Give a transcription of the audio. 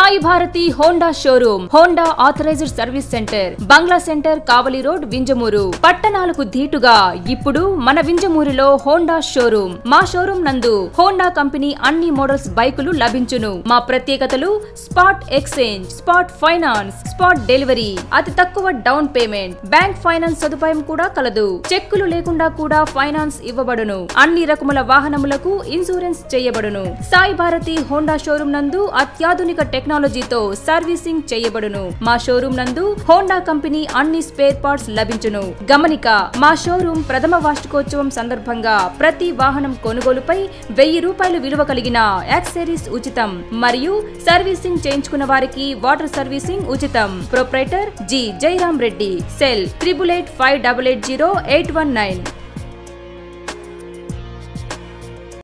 Sai Bharathi Honda showroom Honda authorised service centre Bangla centre Kavali road Vinjamuru పట్టణాలకు ధీటుగా ఇప్పుడు మన వింజమూరులో హోండా షోరూమ్ మా షోరూమ్ నందు హోండా కంపెనీ అన్ని మోడల్స్ బైకులు లభించును మా ప్రత్యేకతలు spot exchange spot finance spot delivery అతి తక్కువ డౌన్ పేమెంట్ బ్యాంక్ ఫైనాన్స్ సదుపాయం కూడా కలదు చెక్కులు లేకుండా కూడా ఫైనాన్స్ ఇవ్వబడును అన్ని రకముల వాహనములకు ఇన్సూరెన్స్ చేయబడును సాయి భారతి హోండా షోరూమ్ నందు అత్యాధునిక టెక్నాలజీతో సర్వీసింగ్ చేయబడును మా షోరూమ్ నందు హోండా కంపెనీ అన్ని స్పేర్ పార్ట్స్ లభించును గమనిక మా షోరూమ్ ప్రథమ వార్షికోత్సవం సందర్భంగా ప్రతి వాహనం కొనుగోలుపై వెయ్యి రూపాయలు విలువ కలిగిన యాక్సెసరీస్ ఉచితం మరియు సర్వీసింగ్ చేయించుకున్న వారికి వాటర్ సర్వీసింగ్ ఉచితం proprietor G Jayaram Reddy cell triple eight five double eight zero eight one nine